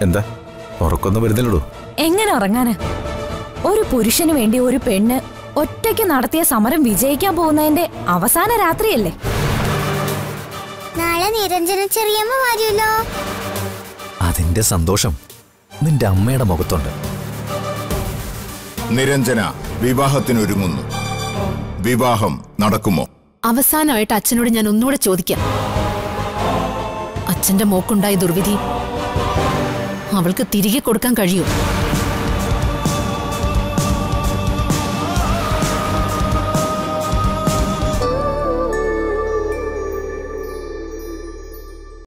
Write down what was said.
എന്താ ഉറക്കൊന്നും വരുന്നില്ലടോ എങ്ങനെ ഉറങ്ങാന് ഒരു പുരുഷന് വേണ്ടി ഒരു പെണ്ണ് ഒറ്റയ്ക്ക് നടത്തിയ സമരം വിജയിക്കാൻ പോകുന്നതിന്റെ അവസാന രാത്രിയല്ലേ നാളെ നിരഞ്ജന ചെറിയമ്മ വരുമല്ലോ അതിന്റെ സന്തോഷം നിന്റെ അമ്മയുടെ മുഖത്തുണ്ട് നിരഞ്ജന വിവാഹത്തിനൊരുങ്ങുന്നു വിവാഹം നടക്കുമോ അവസാനമായിട്ട് അച്ഛനോട് ഞാൻ ഒന്നുകൂടെ ചോദിക്കാം അച്ഛന്റെ മോക്കുണ്ടായ ദുർവിധി അവൾക്ക് തിരികെ കൊടുക്കാൻ കഴിയും